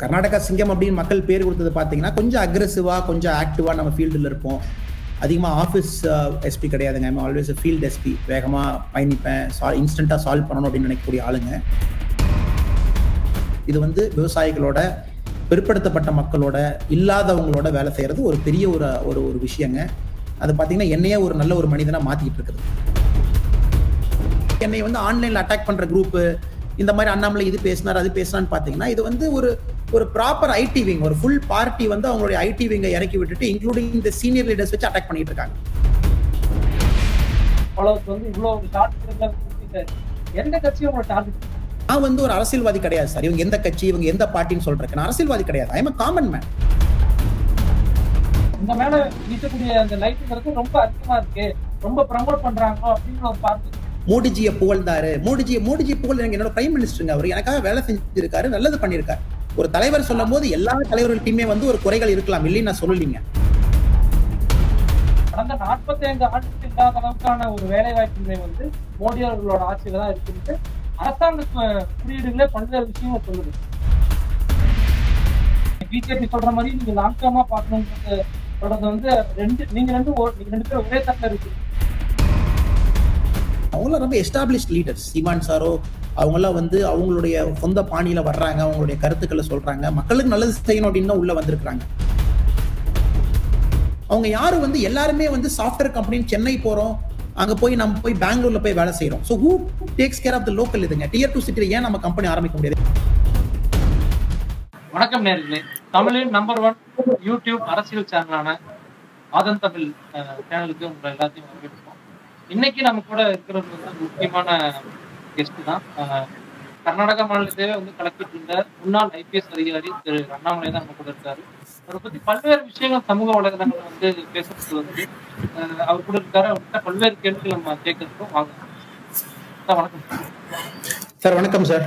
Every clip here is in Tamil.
கர்நாடகா சிங்கம் அப்படின்னு மக்கள் பேர் கொடுத்தது பார்த்தீங்கன்னா கொஞ்சம் அக்ரெசிவாக கொஞ்சம் ஆக்டிவாக நம்ம ஃபீல்டில் இருப்போம் அதிகமாக ஆஃபீஸ் எஸ்பி கிடையாதுங்க ஐம் ஆல்வேஸ் ஃபீல்ட் எஸ்பி வேகமாக பயணிப்பேன் சா இன்ஸ்டண்ட்டாக சால்வ் பண்ணணும் அப்படின்னு நினைக்கக்கூடிய ஆளுங்க இது வந்து விவசாயிகளோட பிற்படுத்தப்பட்ட மக்களோட இல்லாதவங்களோட வேலை செய்கிறது ஒரு பெரிய ஒரு ஒரு ஒரு விஷயங்க அது பார்த்தீங்கன்னா என்னையே ஒரு நல்ல ஒரு மனிதனாக மாற்றிக்கிட்டு இருக்குது என்னை வந்து ஆன்லைனில் அட்டாக் பண்ணுற குரூப்பு இந்த மாதிரி அண்ணாமலை இது பேசினார் அது பேசினான்னு பார்த்தீங்கன்னா இது வந்து ஒரு ஒரு ப்ராப்பர் ஐடி விங் ஒரு ஃபுல் பார்ட்டி வந்து அவங்களுடைய ஐடி விங்கை இறக்கி விட்டுட்டு இன்க்ளூடிங் இந்த சீனியர் லீடர்ஸ் வச்சு அட்டாக் பண்ணிட்டு இருக்காங்க அவ்வளவுக்கு வந்து இவ்வளவு ஒரு டார்கெட் எந்த கட்சியும் உங்களை டார்கெட் நான் வந்து ஒரு அரசியல்வாதி கிடையாது சார் இவங்க எந்த கட்சி இவங்க எந்த பார்ட்டின்னு சொல்றேன் நான் அரசியல்வாதி கிடையாது ஐ எம் காமன் மேன் இந்த மேல வீசக்கூடிய அந்த லைட்டுங்கிறது ரொம்ப அதிகமா இருக்கு ரொம்ப ப்ரமோட் பண்றாங்க அப்படின்னு ஒரு பார்த்து மோடிஜியை புகழ்ந்தாரு மோடிஜி மோடிஜி புகழ் எனக்கு என்னோட பிரைம் மினிஸ்டருங்க அவர் எனக்காக வேலை செஞ்சிருக்காரு நல்லது பண்ணியிருக்காரு ஒரு தலைவர் சொல்லும் போது எல்லா தலைவர்கள்ட்டையுமே வந்து ஒரு குறைகள் இருக்கலாம் இல்லைன்னு நான் சொல்லலீங்க கடந்த நாற்பத்தி ஐந்து ஆண்டுக்கு இல்லாத அளவுக்கான ஒரு வேலை வாய்ப்பின்மை வந்து மோடி அவர்களோட ஆட்சியில தான் இருக்குன்ட்டு அரசாங்க கு- குறியீடுகளே பல்வேறு விஷயங்கள் சொல்லுது பிஜேபி சொல்ற மாதிரி நீங்க லாங் டேர்மா பார்க்கணுங்கிறது சொல்றது வந்து ரெண்டு நீங்க ரெண்டு ஓ- நீங்க ரெண்டு பேரும் ஒரே தட்டில் இருக்கு அவங்களாம் ரொம்ப எஸ்டாப்ளிஷ்ட் லீடர்ஸ் சீமான் சாரோ அவங்களாம் வந்து அவங்களுடைய சொந்த பாணியில வர்றாங்க அவங்களுடைய கருத்துக்களை சொல்றாங்க மக்களுக்கு நல்லது செய்யணும் அப்படின்னு தான் உள்ள வந்திருக்கிறாங்க அவங்க யாரும் வந்து எல்லாருமே வந்து சாஃப்ட்வேர் கம்பெனி சென்னை போறோம் அங்க போய் நம்ம போய் பெங்களூர்ல போய் வேலை செய்யறோம் so who takes care of the local இதுங்க டியர் டூ சிட்டியில் ஏன் நம்ம கம்பெனி ஆரம்பிக்க முடியாது வணக்கம் நேர்களே தமிழின் நம்பர் ஒன் யூடியூப் அரசியல் சேனலான ஆதன் தமிழ் அஹ், சேனலுக்கு உங்களை எல்லாத்தையும் வரவேற்போம் இன்னைக்கு நம்ம கூட இருக்கிறது வந்து முக்கியமான கெஸ்ட் தான் அஹ், கர்நாடகா மாநிலத்தையே வந்து கலக்கிட்டு இருந்த முன்னாள் ஐபிஎஸ் அதிகாரி திரு அண்ணாமலை தான் நம்ம கூட இருக்காரு அவரை பத்தி பல்வேறு விஷயங்கள் சமூக வலைதளங்கள் வந்து பேசுறது வந்து அஹ், அவர் கூட இருக்காரு அவர்கிட்ட பல்வேறு கேள்விகள் நம்ம கேட்கறதுக்கும் வாங்க சார் வணக்கம் சார் வணக்கம் சார்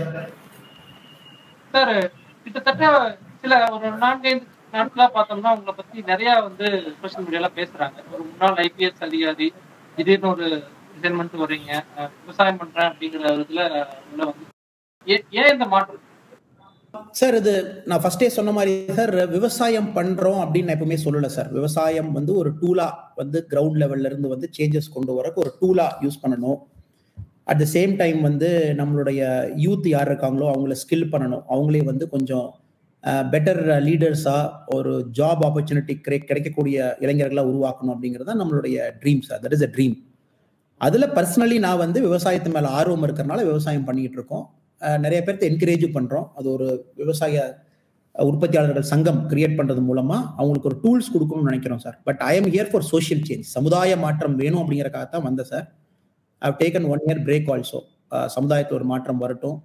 சார் கிட்டத்தட்ட சில ஒரு நான்கைந்து நாட்களா பார்த்தோம்னா உங்களை பத்தி நிறைய வந்து சோஷியல் மீடியால பேசுறாங்க ஒரு முன்னாள் ஐபிஎஸ் அதிகாரி திடீர்னு ஒரு ரிசைன்மெண்ட் வர்றீங்க அஹ் விவசாயம் பண்றேன் அப்படிங்கிற இதுல உள்ள வந்து ஏ- ஏன் இந்த மாற்றம் சார் இது நான் ஃபர்ஸ்டே சொன்ன மாதிரி சார் விவசாயம் பண்றோம் அப்படின்னு நான் எப்பவுமே சொல்லல சார் விவசாயம் வந்து ஒரு டூலா வந்து கிரவுண்ட் லெவல்ல இருந்து வந்து சேஞ்சஸ் கொண்டு வரக்கு ஒரு டூலா யூஸ் பண்ணணும் அட் த சேம் டைம் வந்து நம்மளுடைய யூத் யார் இருக்காங்களோ அவங்கள ஸ்கில் பண்ணணும் அவங்களே வந்து கொஞ்சம் பெட்டர் லீடர்ஸா ஒரு ஜாப் ஆப்பர்ச்சுனிட்டி கிடை கிடைக்கக்கூடிய இளைஞர்களா உருவாக்கணும் அப்படிங்கிறது தான் நம்மளுடைய dream sir that is a dream அதுல பர்சனலி நான் வந்து விவசாயத்து மேல ஆர்வம் இருக்கிறனால விவசாயம் பண்ணிட்டு இருக்கோம் அஹ் நிறைய பேர்த்த என்கரேஜும் பண்றோம் அது ஒரு விவசாய உற்பத்தியாளர்கள் சங்கம் கிரியேட் பண்றது மூலமா அவங்களுக்கு ஒரு டூல்ஸ் கொடுக்கணும்னு நினைக்கிறோம் sir but I am here for social change சமுதாய மாற்றம் வேணும் அப்படிங்கறக்காக தான் வந்தேன் sir I taken one year break also சமுதாயத்தில் ஒரு மாற்றம் வரட்டும்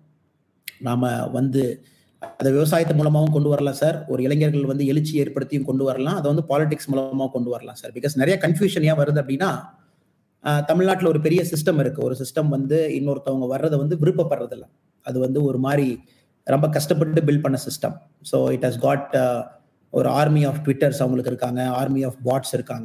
நாம வந்து அதை விவசாயத்து மூலமாகவும் கொண்டு வரலாம் சார் ஒரு இளைஞர்கள் வந்து எழுச்சி ஏற்படுத்தியும் கொண்டு வரலாம் அதை வந்து பாலிடிக்ஸ் மூலமாக கொண்டு வரலாம் சார் பிகாஸ் நிறைய கன்ஃபியூஷன் ஏன் வருது அப்படின்னா தமிழ்நாட்டில் ஒரு பெரிய சிஸ்டம் இருக்கு ஒரு சிஸ்டம் வந்து இன்னொருத்தவங்க வர்றதை வந்து விருப்பப்படுறதில்ல அது வந்து ஒரு மாதிரி ரொம்ப கஷ்டப்பட்டு பில்ட் பண்ண system so it has got ஒரு ஆர்மி ஆஃப் ட்விட்டர்ஸ் அவங்களுக்கு இருக்காங்க ஆர்மி ஆஃப் பாட்ஸ் இருக்காங்க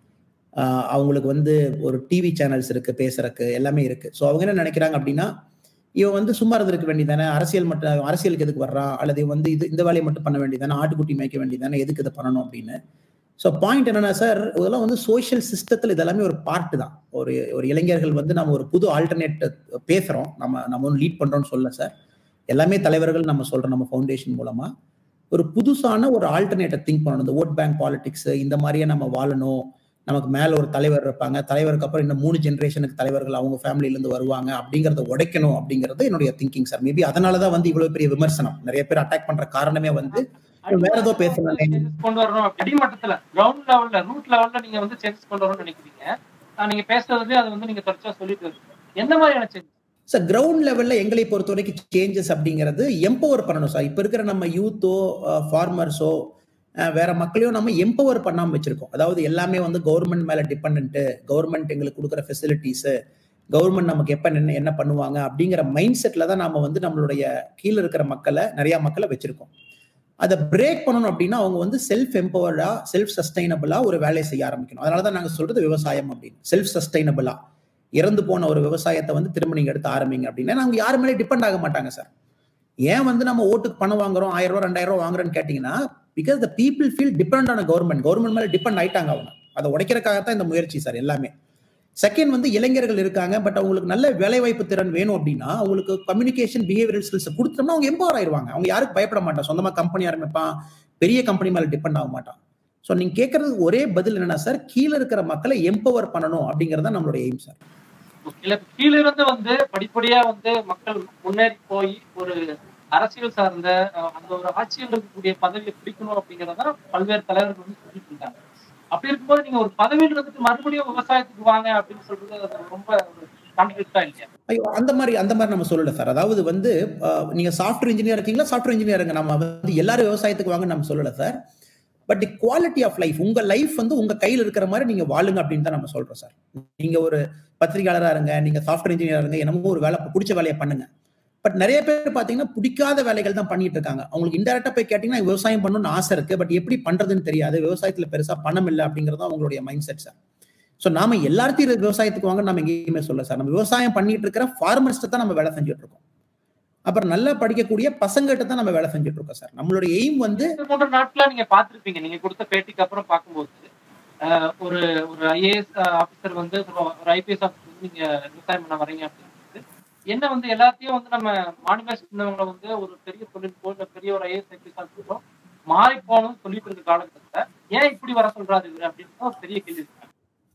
ஆஹ் அவங்களுக்கு வந்து ஒரு டிவி சேனல்ஸ் இருக்கு பேசுறதுக்கு எல்லாமே இருக்கு ஸோ அவங்க என்ன நினைக்கிறாங்க அப்படின்னா இவன் வந்து சும்மா இருந்திருக்க வேண்டியதானே அரசியல் மட்டும் அரசியலுக்கு எதுக்கு வர்றான் அல்லது இவன் வந்து இது இந்த வேலையை மட்டும் பண்ண வேண்டியதானே ஆட்டுக்குட்டி மேய்க்க வேண்டியதானே எதுக்கு இதை பண்ணணும் அப்படின்னு ஸோ பாயிண்ட் என்னன்னா சார் இதெல்லாம் வந்து சோஷியல் சிஸ்டத்தில் இதெல்லாமே ஒரு பார்ட் தான் ஒரு ஒரு இளைஞர்கள் வந்து நம்ம ஒரு புது ஆல்டர்னேட் பேசுறோம் நம்ம நம்ம ஒன்று லீட் பண்றோம்னு சொல்ல சார் எல்லாமே தலைவர்கள் நம்ம சொல்றோம் நம்ம ஃபவுண்டேஷன் மூலமா ஒரு புதுசான ஒரு ஆல்டர்னேட்டை திங்க் பண்ணணும் இந்த ஓட் பேங்க் பாலிடிக்ஸ் இந்த மாதிரியே நம்ம வாழணும் நமக்கு மேல ஒரு தலைவர் இருப்பாங்க தலைவருக்கு அப்புறம் இன்னும் மூணு ஜென்ரேஷனுக்கு தலைவர்கள் அவங்க ஃபேமிலில இருந்து வருவாங்க அப்படிங்கறத உடைக்கணும் அப்படிங்கறது என்னுடைய திங்கிங் சார் மேபி அதனாலதான் வந்து இவ்வளவு பெரிய விமர்சனம் நிறைய பேர் அட்டாக் பண்ற காரணமே வந்து வேற ஏதோ பேசலாம் changes கொண்டு வரணும் அடிமட்டத்துல கிரவுண்ட் லெவல்ல ரூட் லெவல்ல நீங்க வந்து சேஞ்சஸ் கொண்டு வரணும்னு நினைக்கிறீங்க ஆஹ் நீங்க பேசுறதுலயே அது வந்து நீங்க தொடர்ச்சியா சொல்லிட்டு இருக்கீங்க எந்த மாதிரியான சேஞ்சஸ் சார் கிரவுண்ட் லெவல்ல எங்களை பொறுத்த வரைக்கும் சேஞ்சஸ் அப்படிங்கிறது எம்பவர் பண்ணணும் சார் இப்போ இருக்கிற நம்ம யூத்தோ ஃபார்மர்ஸோ வேற மக்களையும் நம்ம எம்பவர் பண்ணாம வச்சிருக்கோம் அதாவது எல்லாமே வந்து கவர்மெண்ட் மேல டிபெண்ட் கவர்மெண்ட் எங்களுக்கு கொடுக்குற ஃபெசிலிட்டிஸ் கவர்மெண்ட் நமக்கு எப்ப என்ன என்ன பண்ணுவாங்க அப்படிங்கிற மைண்ட் செட்ல தான் நாம வந்து நம்மளுடைய கீழே இருக்கிற மக்களை நிறைய மக்களை வச்சிருக்கோம் அதை பிரேக் பண்ணணும் அப்படின்னா அவங்க வந்து செல்ஃப் எம்பவர்டா செல்ஃப் சஸ்டைனபிளா ஒரு வேலையை செய்ய ஆரம்பிக்கணும் அதனால தான் நாங்க சொல்றது விவசாயம் அப்படின்னு செல்ஃப் சஸ்டைனபிளா இறந்து போன ஒரு விவசாயத்தை வந்து திரும்ப நீங்க எடுத்து ஆரம்பிங்க அப்படின்னா அவங்க யாரு மேலே டிபெண்ட் ஆக மாட்டாங்க சார் ஏன் வந்து நம்ம ஓட்டுக்கு பணம் வாங்குறோம் ஆயிரம் ரூபாய் ரெண்டாயிரம் ரூபாய் வாங்குறோம்னு கேட்டீங்கன்னா because the people feel depend on government government மேல டிபெண்ட் ஆயிட்டாங்க அவங்க அதை உடைக்கிறதுக்காகத்தான் இந்த முயற்சி சார் எல்லாமே செகண்ட் வந்து இளைஞர்கள் இருக்காங்க பட் அவங்களுக்கு நல்ல வேலைவாய்ப்பு திறன் வேணும் அப்படின்னா அவங்களுக்கு கம்யூனிகேஷன் பிஹேவியர் ஸ்கில்ஸ் கொடுத்தோம்னா அவங்க எம்பவர் ஆயிடுவாங்க அவங்க யாருக்கு பயப்பட மாட்டான் சொந்தமா கம்பெனி ஆரம்பிப்பான் பெரிய கம்பெனி மேல டிபெண்ட் ஆக மாட்டான் ஸோ நீங்க கேட்கறதுக்கு ஒரே பதில் என்னன்னா சார் கீழே இருக்கிற மக்களை எம்பவர் பண்ணணும் அப்படிங்கிறது தான் நம்மளுடைய எய்ம் சார் கீழ இருந்து வந்து படிப்படியா வந்து மக்கள் முன்னேறி போய் ஒரு அரசியல் சார்ந்த அஹ், அந்த ஒரு ஆட்சியில் இருக்கக்கூடிய பதவியை பிடிக்கணும் அப்படிங்கறத பல்வேறு தலைவர்கள் வந்து சொல்லிட்டு இருக்காங்க அப்படி இருக்கும்போது நீங்க ஒரு பதவியில் இருந்துட்டு மறுபடியும் விவசாயத்துக்கு வாங்க அப்படின்னு சொல்றது அது ரொம்ப கான்ட்ரிபியூட்டா இல்லையா ஐயோ அந்த மாதிரி அந்த மாதிரி நம்ம சொல்லல சார் அதாவது வந்து அஹ், நீங்க சாஃப்ட்வேர் இன்ஜினியர் இருக்கீங்களா சாஃப்ட்வேர் இன்ஜினியருங்க நம்ம வந்து எல்லாரும் விவசாயத்துக்கு வாங்க நம்ம சொல்லல sir but the quality of life உங்க லைஃப் வந்து உங்க கையில் இருக்கிற மாதிரி நீங்க வாழுங்க அப்படின்னு தான் நம்ம சொல்றோம் சார் நீங்க ஒரு பத்திரிகையாளரா இருங்க நீங்க சாஃப்ட்வேர் இன்ஜினியர் இருங்க என்னமோ ஒரு வேலை பிடிச்ச வேலையை பண்ணுங்க பட் நிறைய பேர் பாத்தீங்கன்னா பிடிக்காத வேலைகள் தான் பண்ணிட்டு இருக்காங்க அவங்களுக்கு இன்டெரக்டா போய் கேட்டீங்கன்னா விவசாயம் பண்ணணும்னு ஆசை இருக்கு பட் எப்படி பண்றதுன்னு தெரியாது விவசாயத்துல பெருசா பணம் இல்லை அப்படிங்கிறது தான் அவங்களுடைய மைண்ட் செட் சார் ஸோ நாம எல்லாத்தையும் இது விவசாயத்துக்கு வாங்க நம்ம எங்கேயுமே சொல்ல சார் நம்ம விவசாயம் பண்ணிட்டு இருக்கிற ஃபார்மர்ஸ்ட்டு தான் நம்ம வேலை செஞ்சுட்டு இருக்கோம் அப்புறம் நல்லா படிக்கக்கூடிய பசங்கள்கிட்ட தான் நம்ம வேலை செஞ்சுட்டு இருக்கோம் சார் நம்மளுடைய எய்ம் வந்து இந்த மூன்று நாட்களா நீங்க பார்த்திருப்பீங்க நீங்க கொடுத்த பேட்டிக்கு அப்புறம் பார்க்கும்போது அஹ், ஒரு ஒரு ஐஏஎஸ் ஆபீசர் வந்து ஒரு ஐபிஎஸ் ஆபீசர் வந்து நீங்க விவசாயம் பண்ண வரீங்க அப்படின்னு என்ன வந்து எல்லாத்தையும் வந்து நம்ம மாநில இருந்தவங்களை வந்து ஒரு பெரிய தொழில் இல்ல பெரிய ஒரு ஐஏஎஸ் ஐபிஎஸ் ஆபீசரும் மாறி போகணும்னு சொல்லிட்டு இருக்க காலகட்டத்துல ஏன் இப்படி வர சொல்றாரு இவரு அப்படின்னு ஒரு பெரிய கேள்வி இருக்கு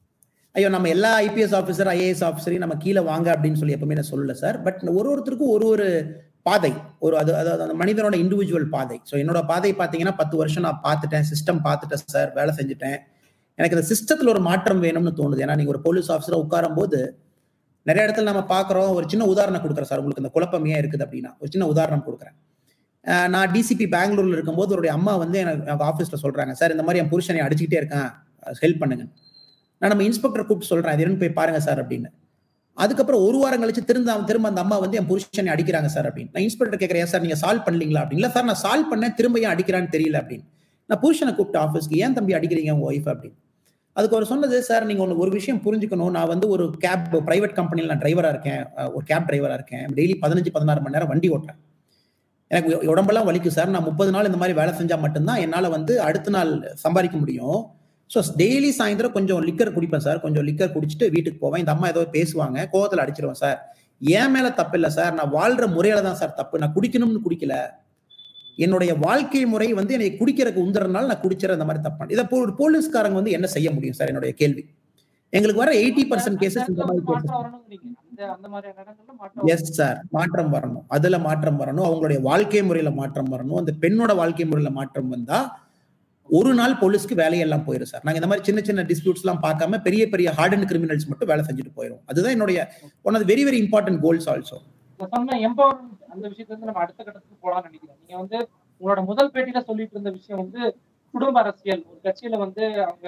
ஐயோ நம்ம எல்லா ஐபிஎஸ் ஆஃபீஸர் ஐஏஎஸ் ஆஃபீஸரையும் நம்ம கீழே வாங்க அப்படின்னு சொல்லி எப்பவுமே நான் சொல்லல சார் பட் ஒரு ஒருத்தருக்கும் ஒரு ஒரு பாதை ஒரு அது அதாவது அந்த மனிதனோட இண்டிவிஜுவல் பாதை ஸோ என்னோட பாதை பார்த்தீங்கன்னா பத்து வருஷம் நான் பார்த்துட்டேன் சிஸ்டம் பார்த்துட்டேன் சார் வேலை செஞ்சுட்டேன் எனக்கு இந்த சிஸ்டத்தில் ஒரு மாற்றம் வேணும்னு தோணுது ஏன்னா நீங்கள் ஒரு போலீஸ் ஆஃபீஸராக உட்காரும் போது நிறைய இடத்துல நம்ம பார்க்குறோம் ஒரு சின்ன உதாரணம் கொடுக்குறேன் சார் உங்களுக்கு இந்த குழப்பம் ஏன் இருக்குது அப்படின்னா ஒரு சின்ன உதாரணம் கொடுக்குறேன் அஹ் நான் டிசிபி பெங்களூர்ல இருக்கும்போது அவருடைய அம்மா வந்து எனக்கு ஆஃபீஸில் சொல்கிறாங்க சார் இந்த மாதிரி என் புருஷனை அடிச்சுக்கிட்டே இருக்கேன் ஹெல்ப் பண்ணுங்க நான் நம்ம இன்ஸ்பெக்டர் கூப்பிட்டு சொல்றேன் அது என்னன்னு போய் பாருங்க சார் அப்படின்னு அதுக்கப்புறம் ஒரு வாரம் கழிச்சு திரும்ப திரும்ப அந்த அம்மா வந்து என் புருஷனை அடிக்கிறாங்க சார் அப்படின்னு நான் இன்ஸ்பெக்டர் கேட்கறேன் சார் நீங்க சால்வ் பண்ணலீங்களா அப்படின்னு இல்ல சார் நான் சால்வ் பண்ணேன் திரும்ப ஏன் அடிக்கிறான்னு தெரியல அப்படின்னு நான் புருஷனை கூப்பிட்டு ஆஃபீஸ்க்கு ஏன் தம்பி அடிக்கிறீங்க உங்க ஒய்ஃப் அப்படின்னு அதுக்கு அவர் சொன்னது சார் நீங்க ஒன்று ஒரு விஷயம் புரிஞ்சுக்கணும் நான் வந்து ஒரு கேப் பிரைவேட் கம்பெனியில் நான் டிரைவரா இருக்கேன் அஹ் ஒரு கேப் டிரைவரா இருக்கேன் டெய்லி பதினஞ்சு பதினாறு மணி நேரம் வண்டி ஓட்டுறேன் எனக்கு உடம்பெல்லாம் வலிக்கும் சார் நான் முப்பது நாள் இந்த மாதிரி வேலை செஞ்சா மட்டும்தான் என்னால் வந்து அடுத்த நாள் சம்பாதிக்க முடியும் ஸோ டெய்லி சாயந்தரம் கொஞ்சம் லிக்கர் குடிப்பேன் சார் கொஞ்சம் லிக்கர் குடிச்சிட்டு வீட்டுக்கு போவேன் இந்த அம்மா ஏதோ பேசுவாங்க கோவத்தில் அடிச்சிருவேன் சார் என் மேல தப்பு இல்லை சார் நான் வாழ்ற முறையில தான் சார் தப்பு நான் குடிக்கணும்னு குடிக்கல என்னுடைய வாழ்க்கை முறை வந்து என்னை குடிக்கிறதுக்கு உந்துறதுனால நான் குடிச்சிட இந்த மாதிரி தப்பான இதை ஒரு போலீஸ்காரங்க வந்து என்ன செய்ய முடியும் சார் என்னுடைய கேள்வி எங்களுக்கு வர எயிட்டி பர்சன்ட் கேசஸ் இந்த மாதிரி மாற்றம் வரணுங்கிறீங்க அந்த அந்த மாதிரியான இடங்கள்ல மாற்றம் எஸ் சார் மாற்றம் வரணும் அதுல மாற்றம் வரணும் அவங்களுடைய வாழ்க்கை முறையில மாற்றம் வரணும் அந்த பெண்ணோட வாழ்க்கை முறையில மாற்றம் வந்தா ஒரு நாள் போலீஸ்க்கு வேலையெல்லாம் போயிடும் சார் நாங்க இந்த மாதிரி சின்ன சின்ன டிஸ்பியூட்ஸ் எல்லாம் பார்க்காம பெரிய பெரிய ஹார்ட் அண்ட் கிரிமினல்ஸ் மட்டும் வேலை செஞ்சுட்டு போயிடும் அதுதான் என்னுடைய one of very very important goals also இப்ப சொன்ன எம்பவர்மெண்ட் அந்த விஷயத்துல இருந்து நம்ம அடுத்த கட்டத்துக்கு போலாம்னு நினைக்கிறேன் நீங்க வந்து உங்களோட முதல் பேட்டியில சொல்லிட்டு இருந்த விஷயம் வந்து குடும்ப அரசியல் ஒரு கட்சியில வந்து அவங்க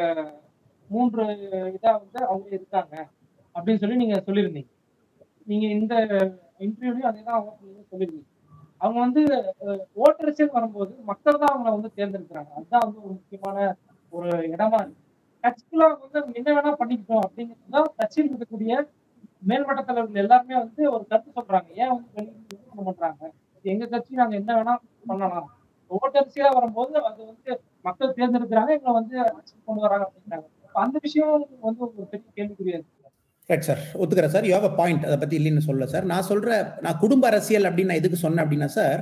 மூன்று இதா வந்து அவங்க இருக்காங்க அப்படின்னு சொல்லி நீங்க சொல்லியிருந்தீங்க நீங்க இந்த இன்டர்வியூலயும் அதே தான் அவங்க சொல்லியிருந்தீங்க அவங்க வந்து அஹ், ஓட்டரசியல் வரும்போது மக்கள் தான் அவங்கள வந்து தேர்ந்தெடுக்கிறாங்க அதுதான் வந்து ஒரு முக்கியமான ஒரு இடமா இருக்கு கட்சிக்குள்ள அவங்க வந்து அவங்க என்ன வேணா பண்ணிக்கிட்டோம் அப்படிங்கிறது தான் கட்சியில் இருக்கக்கூடிய மேல்மட்ட தலைவர்கள் எல்லாருமே வந்து ஒரு கருத்து சொல்றாங்க ஏன் வந்து வெளியே விமர்சனம் பண்றாங்க எங்க கட்சி நாங்க என்ன வேணா பண்ணலாம் ஓட்டரசியலா வரும்போது அது வந்து மக்கள் தேர்ந்தெடுக்கிறாங்க எங்களை வந்து ஆட்சி கொண்டு வராங்க அப்படின்றாங்க அப்ப அந்த விஷயம் வந்து ஒரு பெரிய கேள்விக்குரியா இருக்கு ரைட் சார் ஒத்துக்கிறேன் sir you have a point அதை பத்தி இல்லைன்னு சொல்ல சார் நான் சொல்ற நான் குடும்ப அரசியல் அப்படின்னு நான் எதுக்கு சொன்னேன் அப்படின்னா சார்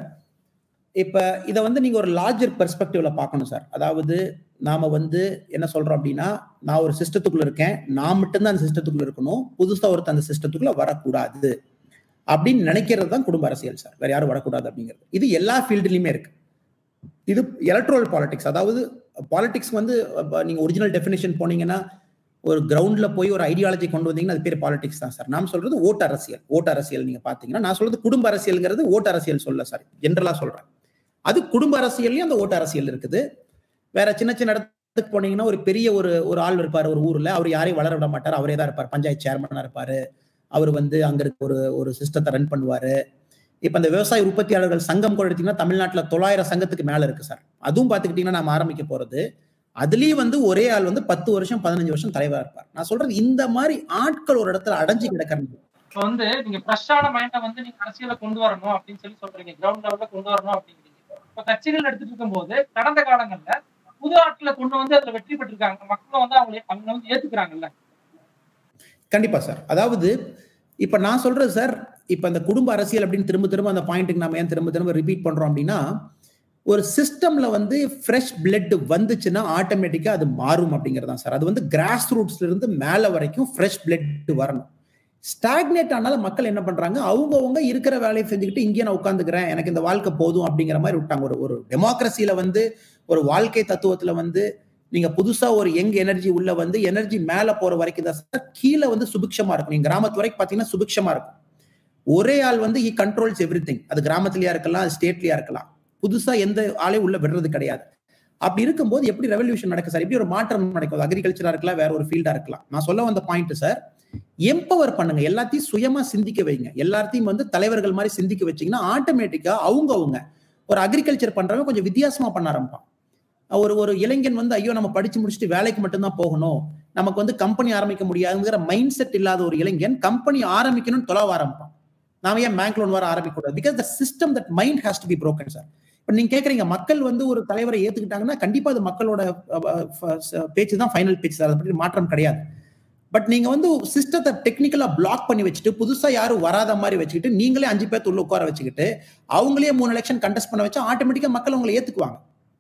இப்ப இதை வந்து நீங்க ஒரு லார்ஜர் பெர்ஸ்பெக்டிவ்ல பார்க்கணும் சார் அதாவது நாம வந்து என்ன சொல்றோம் அப்படின்னா நான் ஒரு சிஸ்டத்துக்குள்ள இருக்கேன் நான் மட்டும்தான் அந்த சிஸ்டத்துக்குள்ள இருக்கணும் புதுசா ஒருத்தர் அந்த சிஸ்டத்துக்குள்ள வரக்கூடாது அப்படின்னு நினைக்கிறது தான் குடும்ப அரசியல் சார் வேற யாரும் வரக்கூடாது அப்படிங்கிறது இது எல்லா ஃபீல்டுலயுமே இருக்கு இது எலக்ட்ரல் பாலிடிக்ஸ் அதாவது பாலிடிக்ஸ் வந்து அப்ப நீங்க ஒரிஜினல் டெஃபினேஷன் போனீங்கன்னா ஒரு கிரவுண்ட்ல போய் ஒரு ஐடியாலஜி கொண்டு வந்தீங்கன்னா அது பேர் பாலிடிக்ஸ் தான் சார் நாம் சொல்றது ஓட்டு அரசியல் ஓட்டு அரசியல் நீங்க பாத்தீங்கன்னா நான் சொல்றது குடும்ப அரசியல்ங்கிறது ஓட்டு அரசியல் சொல்ல சார் ஜென்ரலா சொல்றேன் அது குடும்ப அரசியல்லையும் அந்த ஓட்டு அரசியல் இருக்குது வேற சின்ன சின்ன இடத்துக்கு போனீங்கன்னா ஒரு பெரிய ஒரு ஒரு ஆள் இருப்பார் ஒரு ஊர்ல அவர் யாரையும் வளர விட மாட்டார் அவரே தான் இருப்பார் பஞ்சாயத்து சேர்மனா இருப்பாரு அவர் வந்து அங்க இருக்க ஒரு ஒரு சிஸ்டத்தை ரன் பண்ணுவாரு இப்ப இந்த விவசாய உற்பத்தியாளர்கள் சங்கம் கூட எடுத்தீங்கன்னா தமிழ்நாட்டுல தொள்ளாயிரம் சங்கத்துக்கு மேல இருக்கு சார் அதுவும் பாத்துக்கிட்டீங்கன்னா நாம ஆரம்பிக்க போறது அதுலயும் வந்து ஒரே ஆள் வந்து பத்து வருஷம் பதினஞ்சு வருஷம் தலைவரா இருப்பார் நான் சொல்றது இந்த மாதிரி ஆட்கள் ஒரு இடத்துல அடைஞ்சு கிடக்கிறது இப்ப வந்து நீங்க ஃப்ரெஷ்ஷான மைண்ட வந்து நீங்க அரசியல கொண்டு வரணும் அப்படின்னு சொல்லி சொல்றீங்க கிரவுண்ட் லெவல்ல கொண்டு வரணும் அப்படிங்கிறீங்க இப்ப கட்சிகள் எடுத்துட்டு இருக்கும்போது கடந்த காலங்கள்ல புது ஆட்களை கொண்டு வந்து அதுல வெற்றி பெற்றிருக்காங்க மக்களும் வந்து அவங்க அவங்க வந்து ஏத்துக்கிறாங்கல்ல கண்டிப்பா சார் அதாவது இப்ப நான் சொல்றது சார் இப்ப அந்த குடும்ப அரசியல் அப்படின்னு திரும்ப திரும்ப அந்த பாயிண்ட்டுக்கு நம்ம ஏன் திரும்ப திரும்ப ரிப்பீட் பண்றோம் அப்படின்னா ஒரு சிஸ்டம்ல வந்து ஃப்ரெஷ் பிளட் வந்துச்சுன்னா ஆட்டோமேட்டிக்கா அது மாறும் அப்படிங்கிறது தான் சார் அது வந்து கிராஸ் ரூட்ஸ்ல இருந்து மேல வரைக்கும் ஃப்ரெஷ் பிளட் வரணும் ஸ்டாக்னேட் ஆனாலும் மக்கள் என்ன பண்றாங்க அவங்கவுங்க இருக்கிற வேலையை செஞ்சுக்கிட்டு இங்கே நான் உட்காந்துக்கிறேன் எனக்கு இந்த வாழ்க்கை போதும் அப்படிங்கிற மாதிரி விட்டாங்க ஒரு ஒரு டெமோக்ரஸியில வந்து ஒரு வாழ்க்கை தத்துவத்துல வந்து நீங்க புதுசா ஒரு யங் எனர்ஜி உள்ள வந்து எனர்ஜி மேல போற வரைக்கும் தான் சார் கீழே வந்து சுபிக்ஷமா இருக்கும் நீங்க கிராமத்து வரைக்கும் பாத்தீங்கன்னா சுபிக்ஷமா இருக்கும் ஒரே ஆள் வந்து ஹி கண்ட்ரோல்ஸ் எவ்ரி திங் அது கிராமத்திலயா இருக்கலாம் ஸ்டேட்லயா இருக்கலாம் புதுசா எந்த ஆளையும் உள்ள விடுறது கிடையாது அப்படி இருக்கும்போது எப்படி ரெவல்யூஷன் நடக்கும் சார் எப்படி ஒரு மாற்றம் நடக்கும் அக்ரிகல்ச்சரா இருக்கலாம் வேற ஒரு ஃபீல்டா இருக்கலாம் நான் சொல்ல வந்த பாயிண்ட் சார் எம்பவர் பண்ணுங்க எல்லாத்தையும் சுயமா சிந்திக்க வைங்க எல்லாத்தையும் வந்து தலைவர்கள் மாதிரி சிந்திக்க வச்சீங்கன்னா ஆட்டோமேட்டிக்கா அவங்க அவங்க ஒரு அக்ரிகல்ச்சர் பண்றவங்க கொஞ்சம் வித்தியாசமா பண்ண ஆரம்பிப்பான் ஒரு ஒரு இளைஞன் வந்து ஐயோ நம்ம படிச்சு முடிச்சுட்டு வேலைக்கு மட்டும்தான் போகணும் நமக்கு வந்து கம்பெனி ஆரம்பிக்க முடியாதுங்கிற மைண்ட் செட் இல்லாத ஒரு இளைஞன் கம்பெனி ஆரம்பிக்கணும்னு தொலைவ ஆரம்பிப்பான் நாம ஏன் பேங்க் லோன் வர ஆரம்பிக்க கூடாது because the system that mind has to be broken sir இப்போ நீங்க கேக்குறீங்க மக்கள் வந்து ஒரு தலைவரை ஏத்துக்கிட்டாங்கன்னா கண்டிப்பா அது மக்களோட பேச்சு தான் ஃபைனல் பேச்சு சார் அதை பற்றி மாற்றம் கிடையாது பட் நீங்க வந்து சிஸ்டத்தை டெக்னிக்கலா பிளாக் பண்ணி வச்சுட்டு புதுசா யாரும் வராத மாதிரி வச்சுக்கிட்டு நீங்களே அஞ்சு பேர்த்து உள்ள உட்கார வச்சுக்கிட்டு அவங்களே மூணு எலெக்ஷன் கண்டெஸ்ட் பண்ண வச்சா ஆட்டோமேட்டிக்கா மக்கள் உங்களை ஏத்துக்குவாங்க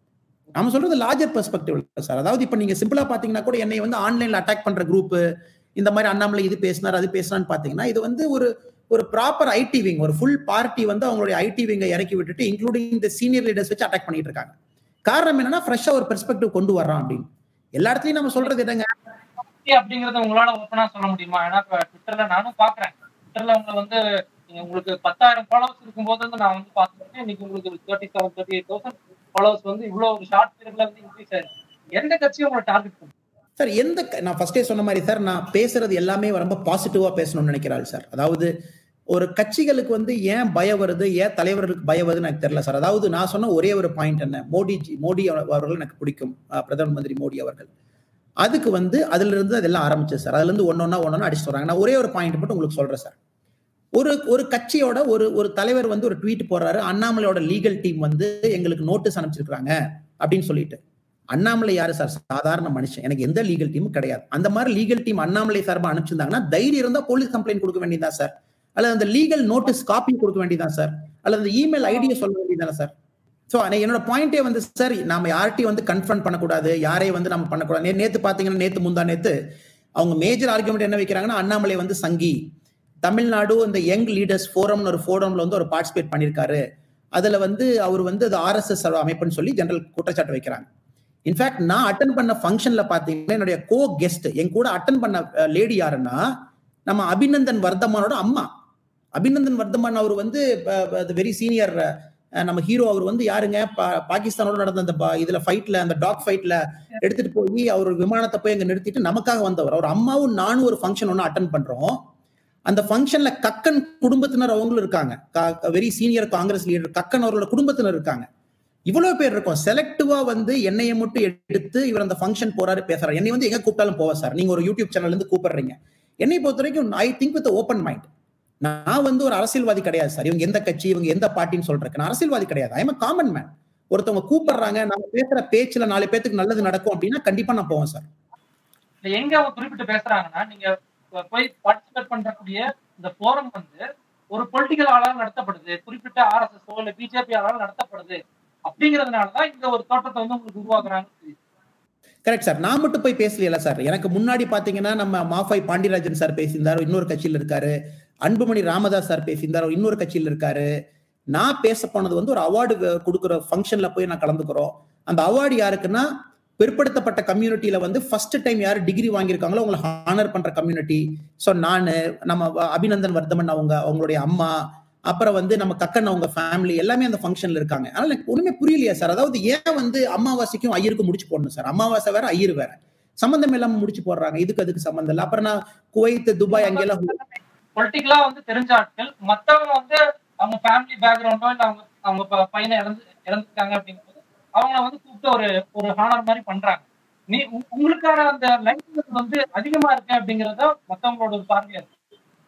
நம்ம சொல்றது லார்ஜர் பெர்ஸ்பெக்டிவ் சார் அதாவது இப்ப நீங்க சிம்பிளா பாத்தீங்கன்னா கூட என்னை வந்து ஆன்லைன்ல அட்டாக் பண்ற குரூப் இந்த மாதிரி அண்ணாமலை இது பேசினார் அது பேசினான்னு பாத்தீங்கன்னா இது வந்து ஒரு ஒரு ப்ராப்பர் ஐடி விங் ஒரு ஃபுல் பார்ட்டி வந்து அவங்களுடைய ஐடி விங்கை இறக்கி விட்டுட்டு இன்க்ளூடிங் இந்த சீனியர் லீடர்ஸ் வச்சு அட்டாக் பண்ணிட்டு இருக்காங்க காரணம் என்னன்னா ஃப்ரெஷ்ஷா ஒரு பெர்ஸ்பெக்டிவ் கொண்டு வர்றான் அப்படின்னு எல்லா இடத்துலயும் நம்ம சொல்றது என்னங்க அப்படிங்கறத உங்களால ஓப்பனா சொல்ல முடியுமா ஏன்னா இப்ப ட்விட்டர்ல நானும் பாக்குறேன் ட்விட்டர்ல உங்களை வந்து நீங்க உங்களுக்கு பத்தாயிரம் ஃபாலோவர்ஸ் இருக்கும்போது வந்து நான் வந்து பாத்துருக்கேன் இன்னைக்கு உங்களுக்கு thirty seven thirty eight thousand followers வந்து இவ்வளவு ஒரு ஷார்ட் பீரியட்ல வந்து இன்க்ரீஸ் ஆயிருக்கு எந்த கட்சியும் உங்களை டார்கெட் பண்ணும் சார் எந்த க- நான் ஃபர்ஸ்டே சொன்ன மாதிரி சார் நான் பேசுறது எல்லாமே ரொம்ப பாசிட்டிவா பேசணும்னு நினைக்கிறாள் சார் அதாவது ஒரு கட்சிகளுக்கு வந்து ஏன் பயம் வருது ஏன் தலைவர்களுக்கு பயம் வருதுன்னு எனக்கு தெரியல சார் அதாவது நான் சொன்ன ஒரே ஒரு பாயிண்ட் என்ன மோடிஜி மோடி அவர்- அவர்கள் எனக்கு பிடிக்கும் அஹ், பிரதம மந்திரி மோடி அவர்கள் அதுக்கு வந்து அதுல இருந்து அதெல்லாம் ஆரம்பிச்சது சார் அதுல இருந்து ஒன்னொன்னா ஒன்னொன்னா அடிச்சுட்டு வராங்க நான் ஒரே ஒரு பாயிண்ட் மட்டும் உங்களுக்கு சொல்றேன் சார் ஒரு ஒரு கட்சியோட ஒரு ஒரு தலைவர் வந்து ஒரு ட்வீட் போடுறாரு அண்ணாமலையோட லீகல் டீம் வந்து எங்களுக்கு நோட்டீஸ் அனுப்பிச்சிருக்காங்க அப்படின்னு சொல்லிட்டு அண்ணாமலை யாரு சார் சாதாரண மனுஷன் எனக்கு எந்த லீகல் டீமும் கிடையாது அந்த மாதிரி லீகல் டீம் அண்ணாமலை சார்பா அனுப்பிச்சிருந்தாங்கன்னா தைரியம் இருந்தா போலீஸ் கம்ப்ளைண்ட் கொடுக்க வேண்டியதா சார் அல்லது அந்த லீகல் நோட்டீஸ் காப்பி கொடுக்க வேண்டியதா சார் அல்லது அந்த இமெயில் ஐடியை சொல்ல வேண்டியதானே சார் ஸோ என்னோட பாயிண்டே வந்து சார் நாம யார்ட்டையும் வந்து கன்ஃபரண்ட் பண்ணக்கூடாது யாரையும் வந்து நம்ம பண்ணக்கூடாது நே- நேத்து பாத்தீங்கன்னா நேத்து முந்தா நேத்து அவங்க மேஜர் ஆர்குமெண்ட் என்ன வைக்கிறாங்கன்னா அண்ணாமலை வந்து சங்கி தமிழ்நாடு இந்த யங் லீடர்ஸ் ஃபோரம்னு ஒரு ஃபோரம்ல வந்து ஒரு பார்ட்டிசிபேட் பண்ணியிருக்காரு அதுல வந்து அவர் வந்து அது ஆர்எஸ்எஸ் அமைப்புன்னு சொல்லி ஜெனரல் குற்றச்சாட்டு வைக்கிறாங்க இன்ஃபேக்ட் நான் அட்டன் பண்ண ஃபங்க்ஷன்ல பாத்தீங்கன்னா என்னுடைய கோ கெஸ்ட் என் கூட அட்டன் பண்ண லேடி யாருன்னா நம்ம அபிநந்தன் வர்தமானோட அம்மா அபிநந்தன் வர்தமான் அவர் வந்து வெரி சீனியர் நம்ம ஹீரோ அவர் வந்து யாருங்க பா- பாகிஸ்தானோட நடந்த அந்த ப- இதுல ஃபைட்ல அந்த டாக் ஃபைட்ல எடுத்துட்டு போய் அவர் ஒரு விமானத்தை போய் அங்க நிறுத்திட்டு நமக்காக வந்தவர் அவர் அம்மாவும் நானும் ஒரு ஃபங்க்ஷன் ஒன்று அட்டன் பண்றோம் அந்த ஃபங்க்ஷன்ல கக்கன் குடும்பத்தினர் அவங்களும் இருக்காங்க very senior Congress leader Kakkan அவர்களோட குடும்பத்தினர் இருக்காங்க இவ்வளவு பேர் இருக்கும் செலக்டிவா வந்து என்னைய மட்டும் எடுத்து இவர் அந்த ஃபங்க்ஷன் போறாரு பேசுறாரு என்னை வந்து எங்க கூப்பிட்டாலும் போவா சார் நீங்க ஒரு யூடியூப் சேனல்ல இருந்து கூப்பிடுறீங்க என்னை பொறுத்த வரைக்கும் I think with open mind நான் வந்து ஒரு அரசியல்வாதி கிடையாது சார் இவங்க எந்த கட்சி இவங்க எந்த பார்ட்டின்னு சொல்றேன் நான் அரசியல்வாதி கிடையாது ஐ எம் காமன் மேன் ஒருத்தவங்க கூப்பிடுறாங்க நம்ம பேசுற பேச்சுல நாலு பேத்துக்கு நல்லது நடக்கும் அப்படின்னா கண்டிப்பா நான் போவேன் சார் இல்ல எங்க அவங்க குறிப்பிட்டு பேசுறாங்கன்னா நீங்க போய் பார்ட்டிசிபேட் பண்றக்கூடிய இந்த போரம் வந்து ஒரு பொலிட்டிக்கல் ஆளால் நடத்தப்படுது குறிப்பிட்ட ஆர்எஸ்எஸ் இல்ல பிஜேபி ஆளால் நடத்தப்படுது அப்படிங்கறதுனாலதான் இந்த ஒரு தோற்றத்தை வந்து உங்களுக்கு உருவாக்குறாங்கன்னு தெரியுது கரெக்ட் சார் நான் மட்டும் போய் பேசலையில சார் எனக்கு முன்னாடி பாத்தீங்கன்னா நம்ம மாஃபை பாண்டியராஜன் சார் பேசியிருந்தாரு இன்னொரு கட்சியில் இருக்காரு அன்புமணி ராமதாஸ் சார் பேசியிருந்தாரு இன்னொரு கட்சியில் இருக்காரு நான் பேச போனது வந்து ஒரு அவார்டு கொடுக்குற ஃபங்க்ஷன்ல போய் நான் கலந்துக்கிறோம் அந்த அவார்டு யாருக்குன்னா பிற்படுத்தப்பட்ட கம்யூனிட்டியில வந்து ஃபர்ஸ்ட் டைம் யார் டிகிரி வாங்கியிருக்காங்களோ அவங்களை ஹானர் பண்ற கம்யூனிட்டி ஸோ நான் நம்ம வ- அபிநந்தன் வர்தமன் அவங்க அவங்களுடைய அம்மா அப்புறம் வந்து நம்ம கக்கன் அவங்க ஃபேமிலி எல்லாமே அந்த ஃபங்க்ஷன்ல இருக்காங்க அதனால எனக்கு ஒண்ணுமே புரியலையா சார் அதாவது ஏன் வந்து அமாவாசைக்கும் ஐயருக்கும் முடிச்சு போடணும் சார் அமாவாசை வேற ஐயர் வேற சம்பந்தம் இல்லாம முடிச்சு போடுறாங்க இதுக்கு அதுக்கு சம்பந்தம் இல்லை அப்புறம் நான் குவைத் துபாய் அங்கெல்லாம் பொலிட்டிக்கலா வந்து தெரிஞ்ச ஆட்கள் மத்தவங்க வந்து அவங்க ஃபேமிலி பேக்ரவுண்டோ இல்ல அவங்க அவங்க ப- பையனை இறந்து இறந்துட்டாங்க அப்படிங்கும்போது அவங்கள வந்து கூப்பிட்டு ஒரு ஒரு ஹானர் மாதிரி பண்றாங்க நீ உ- உங்களுக்கான அந்த லைஃப் வந்து அதிகமா இருக்கு அப்படிங்கறத மத்தவங்களோட ஒரு பார்வையா இருக்கு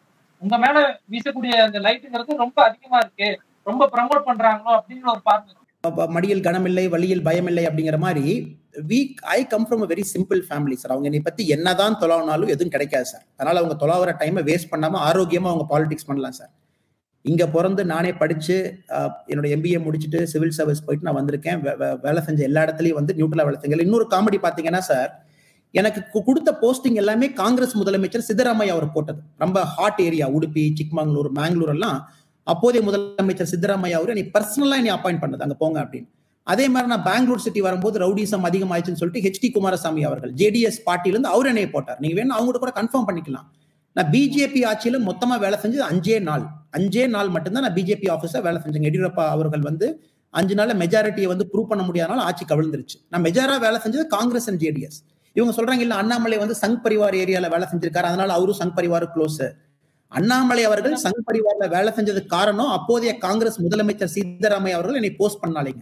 உங்க மேல வீசக்கூடிய அந்த லைட்டுங்கிறது ரொம்ப அதிகமா இருக்கு ரொம்ப ப்ரமோட் பண்றாங்களோ அப்படிங்கிற ஒரு பார்வை அப்ப மடியில் கனமில்லை வழியில் பயமில்லை அப்படிங்கிற மாதிரி வீக் I come from a very simple family sir அவங்க என்னை பத்தி என்னதான் தொலாவினாலும் எதுவும் கிடைக்காது சார் அதனால அவங்க தொலாவுற டைமை வேஸ்ட் பண்ணாம ஆரோக்கியமா அவங்க பாலிடிக்ஸ் பண்ணலாம் சார் இங்க பிறந்து நானே படிச்சு அஹ், என்னோட எம்பிஏ முடிச்சுட்டு சிவில் சர்வீஸ் போயிட்டு நான் வந்திருக்கேன் வே- வே- வேலை செஞ்ச எல்லா இடத்துலயும் வந்து நியூட்ரலா வேலை செஞ்சேன் இன்னொரு காமெடி பாத்தீங்கன்னா சார் எனக்கு கு- கொடுத்த போஸ்டிங் எல்லாமே காங்கிரஸ் முதலமைச்சர் சித்தராமையா அவர் போட்டது ரொம்ப ஹாட் ஏரியா உடுப்பி சிக்மங்களூர் மேங்களூர் எல்லாம் அப்போதைய முதலமைச்சர் சித்தராமையா அவர் என்னை பர்சனலா என்னை அப்பாயிண்ட் பண்ணது அங்க போங்க அப்படின்னு அதே மாதிரி நான் பெங்களூர் சிட்டி வரும்போது ரவுடிசம் அதிகமாயிடுச்சுன்னு சொல்லிட்டு ஹெச்டி குமாரசாமி அவர்கள் ஜேடிஎஸ் பார்ட்டியிலிருந்து அவர் என்னைய போட்டார் நீங்க வேணும் அவங்க கூட கன்ஃபார்ம் பண்ணிக்கலாம் நான் பிஜேபி ஆட்சியில மொத்தமா வேலை செஞ்சது அஞ்சே நாள் அஞ்சே நாள் மட்டும்தான் நான் பிஜேபி ஆஃபீஸா வேலை செஞ்சேன் எடியூரப்பா அவர்கள் வந்து அஞ்சு நாள்ல மெஜாரிட்டியை வந்து ப்ரூவ் பண்ண முடியாதனால ஆட்சி கவிழ்ந்துருச்சு நான் மெஜாரா வேலை செஞ்சது காங்கிரஸ் அண்ட் ஜேடிஎஸ் இவங்க சொல்றாங்க இல்ல அண்ணாமலை வந்து சங் பரிவார் ஏரியால வேலை செஞ்சிருக்காரு அதனால அவரும் சங் பரிவார் க்ளோஸ் அண்ணாமலை அவர்கள் சங் பரிவார்ல வேலை செஞ்சதுக்கு காரணம் அப்போதைய காங்கிரஸ் முதலமைச்சர் சித்தராமையா அவர்கள் என்னை போஸ்ட் பண்ணாலேங்க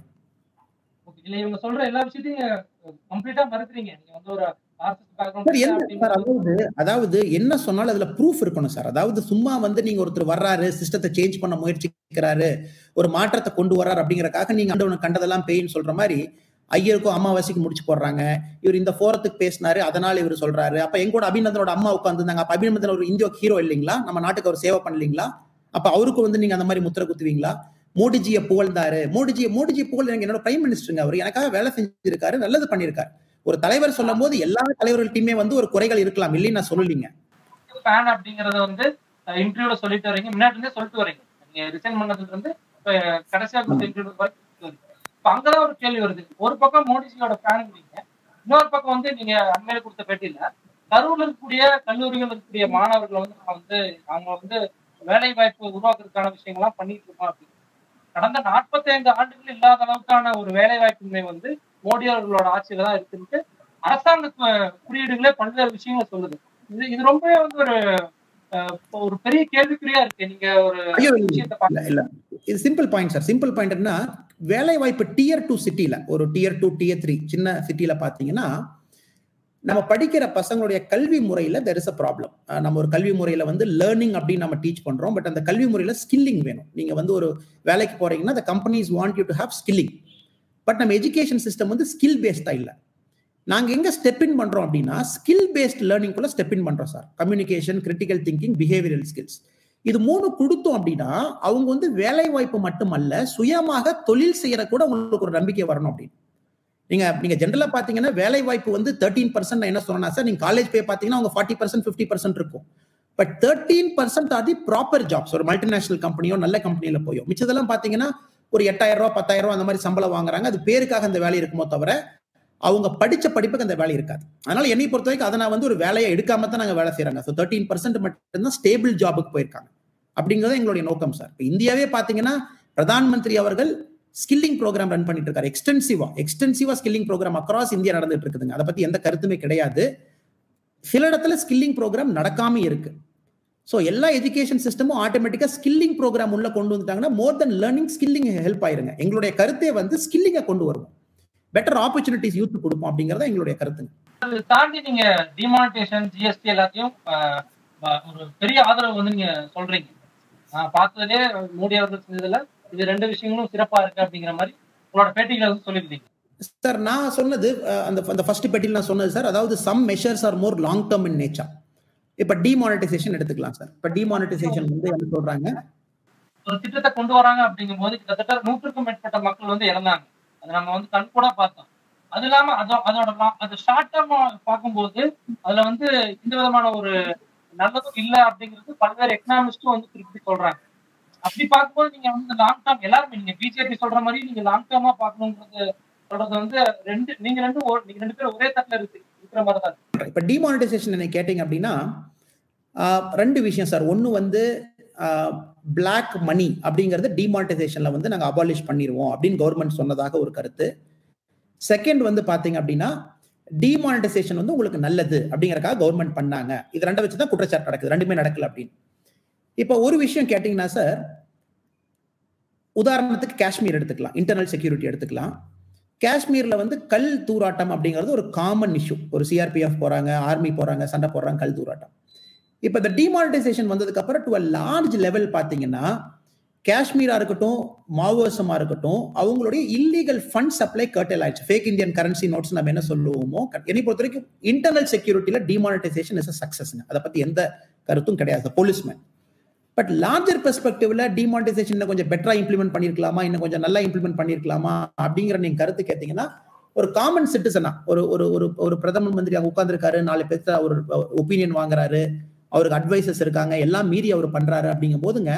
Okay, இல்ல இவங்க சொல்ற எல்லா விஷயத்தையும் கம்ப்ளீட்டா மறுக்கிறீங்க நீங்க வந்து ஒரு ஆர்எஸ்எஸ் சார் என்ன சார் பேக்ரவுண்ட் அதாவது அதாவது என்ன சொன்னாலும் அதுல ப்ரூஃப் இருக்கணும் சார் அதாவது சும்மா வந்து நீங்க ஒருத்தர் வர்றாரு சிஸ்டத்தை சேஞ்ச் பண்ண முயற்சிக்கிறாரு ஒரு மாற்றத்தை கொண்டு வர்றாரு அப்படிங்கறக்காக நீங்க ஆண்டவனுக்கு கண்டதெல்லாம் பேயின்னு சொல்ற மாதிரி ஐயருக்கும் அமாவாசைக்கு முடிச்சு போடுறாங்க இவர் இந்த போரத்துக்கு பேசினாரு அதனால இவர் சொல்றாரு அப்ப எங்கூட அபிநந்தனோட அம்மா உட்காந்துருந்தாங்க அப்ப அபிநந்தன் ஒரு இந்தியோ ஹீரோ இல்லைங்களா நம்ம நாட்டுக்கு அவர் சேவை பண்ணலீங்களா அப்ப அவருக்கு வந்து நீங்க அந்த மாதிரி முத்திர குத்துவீங்களா மோடிஜியை புகழ்ந்தாரு மோடிஜியை மோடிஜி புகழ் எனக்கு என்னோட பிரைம் மினிஸ்டருங்க அவர் எனக்காக வேலை செஞ்சிருக்காரு நல்லது பண்ணியிருக்காரு ஒரு தலைவர் சொல்லும் போது எல்லா தலைவர்கள்ட்டையுமே வந்து ஒரு குறைகள் இருக்கலாம் இல்லைன்னு நான் சொல்லலீங்க ஃபேன் அப்படிங்கறத வந்து இன்டர்வியூல சொல்லிட்டு வரீங்க முன்னாடி இருந்தே சொல்லிட்டு வரீங்க நீங்க ரிசைன் பண்ணதுல இருந்து இப்ப கடைசியா கொடுத்த இன்டர்வியூ வரைக்கும் சொல்லிட்டு வரீங்க. இப்ப அங்கதான் ஒரு கேள்வி வருது ஒரு பக்கம் மோடிஜியோட ஃபேனுங்கிறீங்க இன்னொரு பக்கம் வந்து நீங்க அண்மையில கொடுத்த பேட்டியில கரூர்ல இருக்கக்கூடிய கல்லூரிகள் இருக்கக்கூடிய மாணவர்கள் வந்து நான் வந்து அவங்க வந்து வேலை வாய்ப்பு உருவாக்குறதுக்கான விஷயங்கள்லாம் பண்ணிட்டு இருக்கோம் அப்படின்னு கடந்த 45 ஆண்டுகள் இல்லாத அளவுக்கான ஒரு வேலை வாய்ப்பின்மை வந்து மோடி அவர்களோட ஆட்சியில தான் இருக்குன்ட்டு அரசாங்க கு- குறியீடுகளே பல்வேறு விஷயங்களை சொல்லுது இது இது ரொம்பவே வந்து ஒரு அஹ், ஒரு பெரிய கேள்விக்குறியா இருக்கு நீங்க ஒரு ஐயோ, இல்ல, விஷயத்தை இல்ல இல்ல இது simple point sir simple point என்ன வேலை வாய்ப்பு டியர் டூ சிட்டில ஒரு டியர் டூ டியர் த்ரீ சின்ன சிட்டில பாத்தீங்கன்னா நம்ம படிக்கிற பசங்களுடைய கல்வி முறையில தெர் இஸ் அ ப்ராப்ளம் நம்ம ஒரு கல்வி முறையில வந்து லேர்னிங் அப்படின்னு நம்ம டீச் பண்றோம் பட் அந்த கல்வி முறையில ஸ்கில்லிங் வேணும் நீங்க வந்து ஒரு வேலைக்கு போறீங்கன்னா the companies want you to have skilling but நம்ம எஜுகேஷன் சிஸ்டம் வந்து ஸ்கில் பேஸ்டா இல்ல நாங்க எங்க ஸ்டெப் இன் பண்றோம் அப்படின்னா ஸ்கில் பேஸ்ட் லேர்னிங் குள்ள ஸ்டெப் இன் பண்றோம் sir communication critical thinking behavioural skills இது மூணு கொடுத்தோம் அப்படின்னா அவங்க வந்து வேலை வாய்ப்பு மட்டுமல்ல சுயமாக தொழில் செய்யற கூட உங்களுக்கு ஒரு நம்பிக்கை வரணும் அப்படின்னு நீங்க நீங்க ஜென்ரலா பாத்தீங்கன்னா வேலை வாய்ப்பு வந்து தேர்ட்டீன் பர்சன்ட் என்ன சொன்னா சார் நீங்க காலேஜ் போய் பாத்தீங்கன்னா அவங்க ஃபார்ட்டி பர்சன்ட் ஃபிஃப்டி பர்சன்ட் இருக்கும் but thirteen percent are the proper jobs ஒரு மல்டிநேஷனல் கம்பெனியோ நல்ல கம்பெனியில போயோ மிச்சதெல்லாம் பாத்தீங்கன்னா ஒரு எட்டாயிரம் ரூபாய் பத்தாயிரம் ரூபாய் அந்த மாதிரி சம்பளம் வாங்குறாங்க அது பேருக்காக அந்த வேலை இருக்குமோ தவிர அவங்க படிச்ச படிப்புக்கு அந்த வேலை இருக்காது அதனால என்னை பொறுத்த வரைக்கும் அதை நான் வந்து ஒரு வேலையை எடுக்காம தான் நாங்க வேலை செய்யறாங்க ஸோ தேர்ட்டீன் பர்சன்ட் மட்டும்தான் ஸ்டேபிள் ஜாபுக்கு போயிருக்காங்க அப்படிங்கிறது எங்களுடைய நோக்கம் சார் இப்போ இந்தியாவே பாத்தீங்கன்னா பிரதான் மந்திரி அவர்கள் ஸ்கில்லிங் ப்ரோக்ராம் ரன் பண்ணிட்டு இருக்காரு எக்ஸ்டென்சிவா எக்ஸ்டென்சிவா ஸ்கில்லிங் ப்ரோக்ராம் அக்ராஸ் இந்தியா நடந்துட்டு இருக்குதுங்க அதை பத்தி எந்த கருத்துமே கிடையாது சில இடத்துல ஸ்கில்லிங் ப்ரோக்ராம் நடக்காம இருக்கு ஸோ எல்லா எஜுகேஷன் சிஸ்டமும் ஆட்டோமேட்டிக்கா ஸ்கில்லிங் ப்ரோக்ராம் உள்ள கொண்டு வந்துட்டாங்கன்னா more then learning skilling help ஆயிருங்க எங்களுடைய கருத்தே வந்து ஸ்கில்லிங்கை கொண்டு வருவோம் பெட்டர் ஆப்பர்ச்சுனிட்டிஸ் யூத் கொடுப்போம் அப்படிங்கறத எங்களுடைய கருத்துங்க அதை தாண்டி நீங்க டிமானிட்டேஷன் ஜிஎஸ்டி எல்லாத்தையும் அஹ், அஹ், ஒரு பெரிய ஆதரவு வந்து நீங்க சொல்றீங்க நான் பார்த்ததுலே மோடி அவர்கள் செஞ்சதுல இது ரெண்டு விஷயங்களும் சிறப்பா இருக்கு அப்படிங்கிற மாதிரி உங்களோட பேட்டிகளை வந்து சொல்லியிருந்தீங்க சார் நான் சொன்னது அஹ், அந்த அந்த ஃபர்ஸ்ட் பெட்டியில் நான் சொன்னது சார் அதாவது some measures are more long term in nature இப்ப டிமானிட்டைசேஷன் எடுத்துக்கலாம் சார் இப்ப டிமானிட்டைசேஷன் வந்து என்ன சொல்றாங்க ஒரு திட்டத்தை கொண்டு வராங்க அப்படிங்கும் போது கிட்டத்தட்ட நூற்றுக்கும் மேற்பட்ட மக்கள் வந்து இறந்தாங்க அதை நம்ம வந்து கண் கூட பார்த்தோம் அது இல்லாம அதோ அதோட லா- அது ஷார்ட் டேர்மா பார்க்கும்போது அதுல வந்து எந்த விதமான ஒரு நல்லதும் இல்ல அப்படிங்கிறது பல்வேறு எக்கனாமிஸ்டும் வந்து குறிப்பிட்டு சொல்றாங்க அப்படி பார்க்கும்போது நீங்க வந்து லாங் டேர்ம் எல்லாருமே நீங்க பிஜேபி சொல்ற மாதிரி நீங்க லாங் டேர்மா பார்க்கணுங்கிறது சொல்றது வந்து ரெண்டு நீங்க ரெண்டு ஒ- நீங்க ரெண்டு பேரும் ஒரே தட்டுல இருக்கு இருக்கிற மாதிரி தான் இருக்கு. இப்ப டிமானிட்டைசேஷன் என்ன கேட்டீங்க அப்படின்னா ஆஹ், ரெண்டு விஷயம் சார் ஒன்னு வந்து பிளாக் மணி அப்படிங்கறது டிமானிட்டைசேஷன்ல வந்து நாங்க அபாலிஷ் பண்ணிடுவோம் அப்படின்னு கவர்மெண்ட் சொன்னதாக ஒரு கருத்து செகண்ட் வந்து பாத்தீங்க அப்படின்னா டிமானிட்டைசேஷன் வந்து உங்களுக்கு நல்லது அப்படிங்கறக்காக கவர்மெண்ட் பண்ணாங்க இது ரெண்டை வச்சு தான் குற்றச்சாட்டு நடக்குது ரெண்டுமே நடக்கல அப்படின்னு இப்போ ஒரு விஷயம் கேட்டீங்கன்னா சார் உதாரணத்துக்கு காஷ்மீர் எடுத்துக்கலாம் இன்டர்னல் செக்யூரிட்டி எடுத்துக்கலாம் காஷ்மீர்ல வந்து கல் தூராட்டம் அப்படிங்கிறது ஒரு காமன் இஷ்யூ ஒரு சிஆர்பிஎஃப் போறாங்க ஆர்மி போறாங்க சண்டை போடுறாங்க கல் தூராட்டம் இப்ப இந்த டிமானிட்டைசேஷன் வந்ததுக்கு அப்புறம் டு அ லார்ஜ் லெவல் பாத்தீங்கன்னா காஷ்மீரா இருக்கட்டும் மாவோசமா இருக்கட்டும் அவங்களுடைய இல்லீகல் ஃபண்ட் சப்ளை கர்டல் ஆயிடுச்சு ஃபேக் இந்தியன் கரன்சி நோட்ஸ் நம்ம என்ன சொல்லுவோமோ என்னை பொறுத்த வரைக்கும் இன்டர்னல் செக்யூரிட்டியில டிமானிட்டைசேஷன் இஸ் சக்சஸ்ங்க அதை பத்தி எந்த கருத்தும் கிடையாது போலீஸ்மேன் பட் லார்ஜர் பெர்ஸ்பெக்டிவ்ல டிமானிட்டைசேஷன் கொஞ்சம் பெட்டரா இம்ப்ளிமெண்ட் பண்ணிருக்கலாமா இன்னும் கொஞ்சம் நல்லா இம்ப்ளிமெண்ட் பண்ணிருக்கலாமா அப்படிங்கிற நீங்க கருத்து கேட்டீங்கன்னா ஒரு காமன் சிட்டிசனா ஒரு ஒரு ஒரு ஒரு பிரதம மந்திரி அங்க உட்கார்ந்துருக்காரு நாலு பேர்த்த ஒரு ஒப்பீனியன் வாங்குறாரு அவருக்கு அட்வைசஸ் இருக்காங்க எல்லாம் மீறி அவர் பண்றாரு அப்படிங்கும் போதுங்க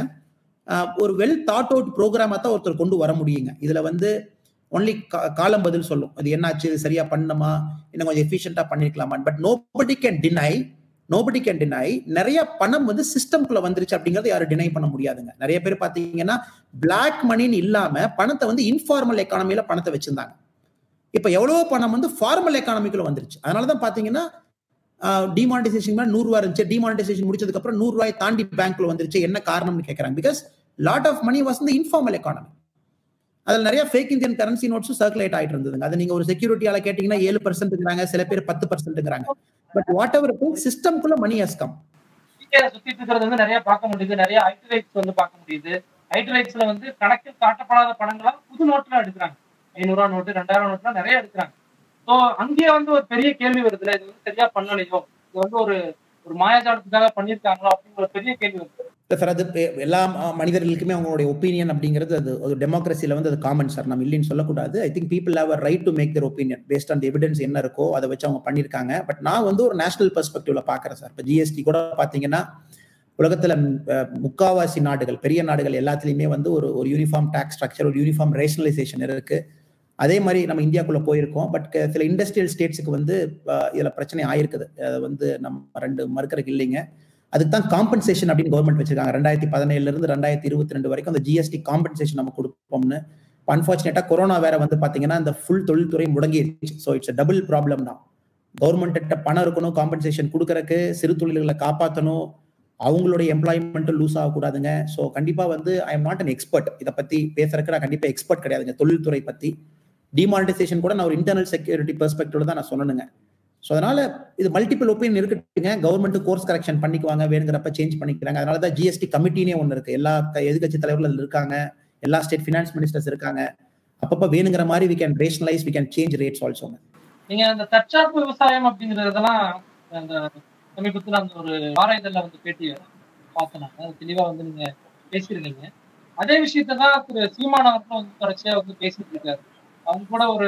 ஒரு வெல் தாட் அவுட் ப்ரோக்ராமா தான் ஒருத்தர் கொண்டு வர முடியுங்க இதுல வந்து ஒன்லி காலம் பதில் சொல்லும் அது என்னாச்சு இது சரியா பண்ணணுமா இன்னும் கொஞ்சம் எஃபிஷியண்டா பண்ணிருக்கலாமா but nobody can deny nobody can deny நிறைய பணம் வந்து சிஸ்டம்குள்ள வந்துருச்சு அப்படிங்கறத யாரும் டினை பண்ண முடியாதுங்க நிறைய பேர் பாத்தீங்கன்னா பிளாக் மணின்னு இல்லாம பணத்தை வந்து இன்ஃபார்மல் எக்கானமில பணத்தை வச்சிருந்தாங்க இப்ப எவ்வளவோ பணம் வந்து ஃபார்மல் எக்கானமிக்குள்ள வந்துருச்சு அதனாலதான் பாத்தீங்கன்னா டிமானிட்டைசேஷன் நூறு ரூபா இருந்துச்சு டிமானிட்டைசேஷன் முடிச்சதுக்கு அப்புறம் நூறு ரூபாய் தாண்டி பேங்க்ல வந்துருச்சு என்ன காரணம்னு கேட்கறாங்க because lot of money was இந்த இன்ஃபார்மல் எக்கானமி அதில் நிறைய ஃபேக் இந்தியன் கரன்சி நோட்ஸும் சர்க்குலேட் ஆயிட்டு இருந்ததுங்க அது நீங்க ஒரு செக்யூரிட்டியால கேட்டீங்கன்னா ஏழு பர்சன்ட்ங்கிறாங்க சில பேர் பத்து பர்சன்ட்ங்கிறாங்க பட் வாட் எவர் சிஸ்டம்குள்ள மணி ஹஸ் கம் சுத்திட்டு இருக்கிறது வந்து நிறைய பார்க்க முடியுது நிறைய ஐட்டரைட்ஸ் வந்து பார்க்க முடியுது ஐட்டரைட்ஸ்ல வந்து கணக்கில் காட்டப்படாத பணங்களா புது நோட்டுல எடுக்கிறாங்க ஐநூறுரூவா நோட்டு ரெண்டாயிரம் நோட்டுலாம் நிறைய எடுக்கிறாங்க ஸோ அங்கேயே வந்து ஒரு பெரிய கேள்வி வருதுல இது வந்து சரியா பண்ணலையோ இது வந்து ஒரு ஒரு மாயாஜாலத்துக்காக பண்ணியிருக்காங்களோ அப்படிங்கிற பெரிய கேள்வி வருது சார் அது எல்லா மனிதர்களுக்குமே அவங்களுடைய ஒப்பீனியன் அப்படிங்கிறது அது ஒரு டெமோக்ரஸியில் வந்து அது காமன் சார் நம்ம இல்லைன்னு சொல்லக்கூடாது I think people have right to make their opinion based on evidence என்ன இருக்கோ அதை வச்சு அவங்க பண்ணியிருக்காங்க பட் நான் வந்து ஒரு நேஷனல் பெர்ஸ்பெக்டிவ்ல பார்க்குறேன் சார் இப்போ ஜிஎஸ்டி கூட பார்த்தீங்கன்னா உலகத்துல முக்காவாசி நாடுகள் பெரிய நாடுகள் எல்லாத்துலயுமே வந்து ஒரு ஒரு யூனிஃபார்ம் டாக்ஸ் ஸ்ட்ரக்சர் ஒரு யூனிஃபார்ம் ரேஷனலைசேஷன் இருக்கு அதே மாதிரி நம்ம இந்தியாக்குள்ள போயிருக்கோம் பட் சில இண்டஸ்ட்ரியல் ஸ்டேட்ஸுக்கு வந்து இதுல பிரச்சனை ஆயிருக்குது அது வந்து நம்ம ரெண்டு மறுக்கிறதுக்கு இல்லைங்க அதுக்கு தான் காம்பன்சேஷன் அப்படின்னு கவர்மெண்ட் வச்சிருக்காங்க ரெண்டாயிரத்தி பதினேழுல இருந்து ரெண்டாயிரத்தி இருபத்தி ரெண்டு வரைக்கும் அந்த ஜிஎஸ்டி காம்பன்சேஷன் நம்ம கொடுப்போம்னு அன்பார்ச்சுனேட்டா கொரோனா வேற வந்து பாத்தீங்கன்னா இந்த ஃபுல் தொழில்துறை முடங்கிருச்சு ஸோ இட்ஸ் டபுள் ப்ராப்ளம் தான் கவர்மெண்ட் பணம் இருக்கணும் காம்பன்சேஷன் கொடுக்கறக்கு சிறு தொழில்களை காப்பாற்றணும் அவங்களுடைய எம்ப்ளாய்மெண்ட்டும் லூஸ் ஆகக்கூடாதுங்க ஸோ கண்டிப்பா வந்து I am not an expert இதை பத்தி பேசுறதுக்கு நான் கண்டிப்பா எக்ஸ்பர்ட் கிடையாதுங்க தொழில்துறை பத்தி டிமானிட்டைசேஷன் கூட நான் ஒரு இன்டர்னல் செக்யூரிட்டி பெர்ஸ்பெக்டிவ்ல தான் நான் சொல்லணுங்க ஸோ அதனால இது மல்டிபிள் ஒப்பீனியன் இருக்குங்க கவர்மெண்ட் கோர்ஸ் கரெக்ஷன் பண்ணிக்குவாங்க வேணுங்கிறப்ப சேஞ்ச் பண்ணிக்கிறாங்க அதனால தான் ஜிஎஸ்டி கமிட்டினே ஒன்று இருக்கு எல்லா எதிர்கட்சி தலைவர்கள் இருக்காங்க எல்லா ஸ்டேட் ஃபினான்ஸ் மினிஸ்டர்ஸ் இருக்காங்க அப்பப்போ வேணுங்கிற மாதிரி we can rationalise we can change rates also நீங்க அந்த தற்சார்பு விவசாயம் அப்படிங்கறதெல்லாம் அந்த சமீபத்தில் அந்த ஒரு ஆராய்தல்ல வந்து பேட்டி பார்த்தனாங்க தெளிவா வந்து நீங்க பேசியிருக்கீங்க அதே விஷயத்த தான் திரு சீமான் அவர்களும் வந்து தொடர்ச்சியா வந்து பேசிட்டு இருக்காரு அவங்க கூட ஒரு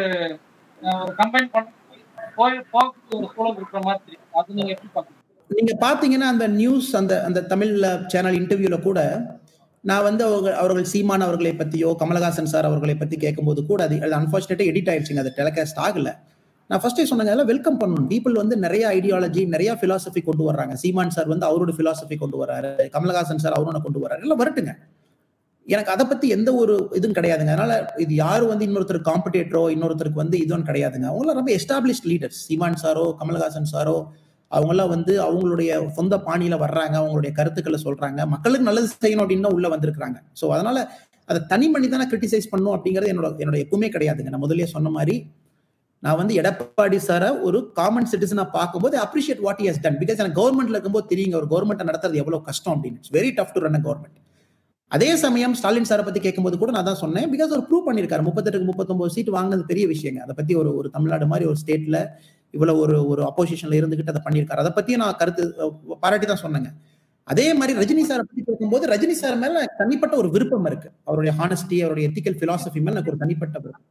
ஒரு கம்பைன் பண்ண போய் போகக்கூடிய ஒரு சூழல் இருக்கிற மாதிரி தெரியும் அது நீங்க எப்படி பாக்குறீங்க நீங்க பாத்தீங்கன்னா அந்த நியூஸ் அந்த அந்த தமிழ் சேனல் இன்டர்வியூல கூட நான் வந்து அவர்கள் அவர்கள் சீமான் அவர்களை பத்தியோ கமலஹாசன் சார் அவர்களை பத்தி கேட்கும்போது கூட அது அது அன்பார்ச்சுனேட்டா எடிட் ஆயிடுச்சுங்க அது டெலிகாஸ்ட் ஆகல நான் ஃபர்ஸ்டே சொன்னேங்க அதெல்லாம் வெல்கம் பண்ணணும் பீப்புள் வந்து நிறைய ஐடியாலஜி நிறைய பிலாசபி கொண்டு வர்றாங்க சீமான் சார் வந்து அவரோட பிலாசபி கொண்டு வர்றாரு கமலஹாசன் சார் அவரோட கொண்டு வர்றாரு எல்லாம் வரட்டுங்க எனக்கு அதை பத்தி எந்த ஒரு இதுவும் கிடையாதுங்க அதனால இது யாரும் வந்து இன்னொருத்தர் காம்படேட்டரோ இன்னொருத்தருக்கு வந்து இதுவும் கிடையாதுங்க அவங்களாம் ரொம்ப எஸ்டாப்ளிஷ்ட் லீடர்ஸ் சீமான் சாரோ கமலஹாசன் சாரோ அவங்களாம் வந்து அவங்களுடைய சொந்த பாணியில வர்றாங்க அவங்களுடைய கருத்துக்களை சொல்றாங்க மக்களுக்கு நல்லது செய்யணும் அப்படின்னு உள்ள வந்திருக்கிறாங்க ஸோ அதனால அதை தனி மணி தானே கிரிட்டிசைஸ் பண்ணும் அப்படிங்கிறது என்னோட என்னோட எப்பவுமே கிடையாதுங்க நான் முதலே சொன்ன மாதிரி நான் வந்து எடப்பாடி சாரை ஒரு காமன் சிட்டிசனா பார்க்கும்போது appreciate what has done because எனக்கு கவர்மெண்ட்ல இருக்கும்போது தெரியுங்க ஒரு கவர்மெண்ட் நடத்துறது எவ்வளவு கஷ்டம் அப்படின்னு it's very tough to run a government அதே சமயம் ஸ்டாலின் சாரை பத்தி கேட்கும்போது கூட நான் தான் சொன்னேன் பிகாஸ் ஒரு ப்ரூவ் பண்ணிருக்காரு முப்பத்தெட்டுக்கு முப்பத்தொன்பது சீட் வாங்கினது பெரிய விஷயங்க அதை பத்தி ஒரு ஒரு தமிழ்நாடு மாதிரி ஒரு ஸ்டேட்ல இவ்வளவு ஒரு ஒரு அப்போசிஷன்ல இருந்துகிட்டு அதை பண்ணியிருக்காரு அதை பத்தியும் நான் கருத்து பாராட்டி தான் சொன்னேங்க அதே மாதிரி ரஜினி சாரை பத்தி கேட்கும்போது ரஜினி சார் மேல தனிப்பட்ட ஒரு விருப்பம் இருக்கு அவருடைய ஹானஸ்டி அவருடைய எத்திக்கல் பிலாசபி மேல எனக்கு ஒரு தனிப்பட்ட விருப்பம்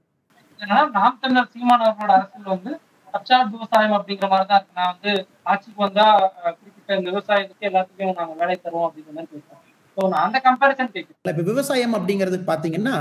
நாம் தமிழர் சீமான் அவர்களோட அரசியல் வந்து தற்சார்பு விவசாயம் அப்படிங்கிற மாதிரி தான் இருக்கு நான் வந்து ஆட்சிக்கு வந்தா குறிப்பிட்ட இந்த விவசாயத்துக்கு எல்லாத்துக்கும் நாங்க வேலை தருவோம் அப்படிங்கிற மாதிரி பேசுறோம் ஸோ நான் அந்த கம்பேரிசன் கேட்கிறேன் இப்ப விவசாயம் அப்படிங்கிறது பாத்தீங்கன்னா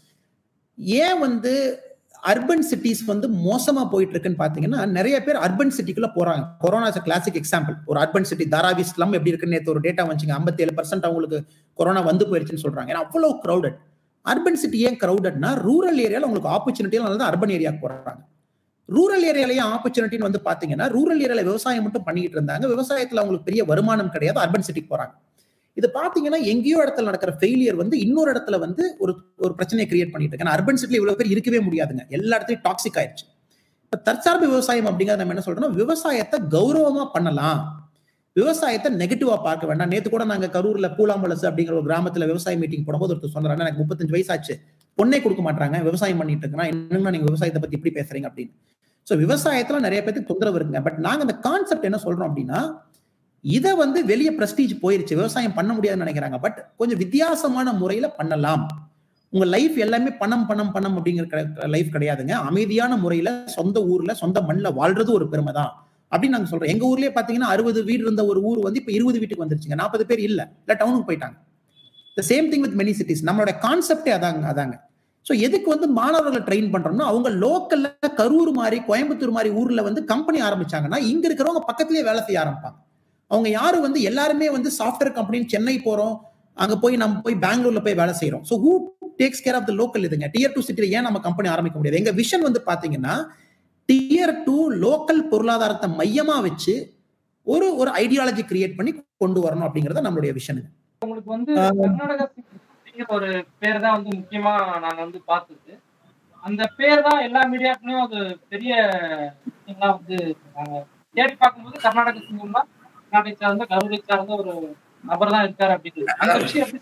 ஏன் வந்து அர்பன் சிட்டிஸ் வந்து மோசமா போயிட்டு இருக்குன்னு பாத்தீங்கன்னா நிறைய பேர் அர்பன் சிட்டிக்குள்ள போறாங்க கொரோனா கிளாசிக் எக்ஸாம்பிள் ஒரு அர்பன் சிட்டி தாராவி ஸ்லம் எப்படி இருக்குன்னு நேற்று ஒரு டேட்டா வந்துச்சுங்க ஐம்பத்தி ஏழு பர்சன்ட் அவங்களுக்கு கொரோனா வந்து போயிருச்சுன்னு சொல்றாங்க ஏன்னா அவ்வளவு கிரௌடட் அர்பன் சிட்டி ஏன் கிரௌடட்னா ரூரல் ஏரியால உங்களுக்கு ஆப்பர்ச்சுனிட்டியும் நல்லா அர்பன் ஏரியாவுக்கு போறாங்க ரூரல் ஏரியாலையும் ஆப்பர்ச்சுனிட்டின்னு வந்து பாத்தீங்கன்னா ரூரல் ஏரியால விவசாயம் மட்டும் பண்ணிட்டு இருந்தாங்க விவசாயத்துல அவங்களுக்கு பெரிய வருமானம் கிடையாது அர்பன் சிட்டிக்கு போறாங்க இது பாத்தீங்கன்னா எங்கேயோ இடத்துல நடக்கிற ஃபெயிலியர் வந்து இன்னொரு இடத்துல வந்து ஒரு ஒரு பிரச்சனையை கிரியேட் பண்ணிட்டு இருக்கு அர்பன் சிட்டில இவ்வளவு பேர் இருக்கவே முடியாதுங்க எல்லா இடத்துலயும் டாக்ஸிக் ஆயிடுச்சு இப்ப தற்சார்பு விவசாயம் அப்படிங்கிறது நம்ம என்ன சொல்றோம்னா விவசாயத்தை கௌரவமா பண்ணலாம் விவசாயத்தை நெகட்டிவா பார்க்க வேண்டாம் நேத்து கூட நாங்க கரூர்ல பூலாம்பலசு அப்படிங்கிற ஒரு கிராமத்துல விவசாய மீட்டிங் போடும்போது ஒருத்தர் சொன்னாரு எனக்கு முப்பத்தஞ்சு வயசாச்சு பொண்ணே கொடுக்க மாட்டாங்க விவசாயம் பண்ணிட்டு இருக்கேன் என்னன்னா நீங்க விவசாயத்தை பத்தி இப்படி பேசுறீங்க அப்படின்னு ஸோ விவசாயத்துல நிறைய பேருக்கு தொந்தரவு இருக்குங்க பட் நாங்க அந்த கான்செப்ட் என்ன சொல்றோம் அப்படின்னா இதை வந்து வெளியே பிரஸ்டீஜ் போயிருச்சு விவசாயம் பண்ண முடியாதுன்னு நினைக்கிறாங்க பட் கொஞ்சம் வித்தியாசமான முறையில பண்ணலாம் உங்க லைஃப் எல்லாமே பணம் பணம் பணம் அப்படிங்கிற லைஃப் கிடையாதுங்க அமைதியான முறையில சொந்த ஊர்ல சொந்த மண்ணில் வாழ்றது ஒரு பெருமை தான் அப்படின்னு நாங்க சொல்றோம் எங்க ஊர்லயே பாத்தீங்கன்னா அறுபது வீடு இருந்த ஒரு ஊர் வந்து இப்ப இருபது வீட்டுக்கு வந்துருச்சுங்க நாற்பது பேர் இல்ல இல்ல டவுனுக்கு போயிட்டாங்க the same thing with many cities நம்மளோட கான்செப்டே அதாங்க அதாங்க ஸோ எதுக்கு வந்து மாணவர்களை ட்ரெயின் பண்றோம்னா அவங்க லோக்கல்ல கரூர் மாதிரி கோயம்புத்தூர் மாதிரி ஊர்ல வந்து கம்பெனி ஆரம்பிச்சாங்கன்னா இங்க இருக்கிறவங்க பக்கத்துலயே வேலை செய்ய ஆரம்பிப்பாங்க அவங்க யாரும் வந்து எல்லாருமே வந்து சாஃப்ட்வேர் கம்பெனி சென்னை போறோம் அங்க போய் நம்ம போய் பெங்களூர்ல போய் வேலை செய்யறோம் so who takes care of the local இதுங்க டியர் டூ சிட்டில ஏன் நம்ம கம்பெனி ஆரம்பிக்க முடியாது எங்க விஷன் வந்து பாத்தீங்கன்னா டியர் டூ லோக்கல் பொருளாதாரத்தை மையமா வச்சு ஒரு ஒரு ஐடியாலஜி கிரியேட் பண்ணி கொண்டு வரணும் அப்படிங்கறத நம்மளுடைய விஷன் உங்களுக்கு வந்து கர்நாடகா அப்படிங்கிற ஒரு பேர் தான் வந்து முக்கியமா நாங்க வந்து பார்த்தது அந்த பேர் தான் எல்லா மீடியாக்குலயும் அது பெரிய விஷயங்களா வந்து நாங்க தேடி பார்க்கும்போது கர்நாடக சிங்கம் தான் கர்நாடகை சார்ந்த கரூரை சார்ந்த ஒரு நபர் தான் இருக்காரு அப்படின்னு அந்த விஷயம் எப்படி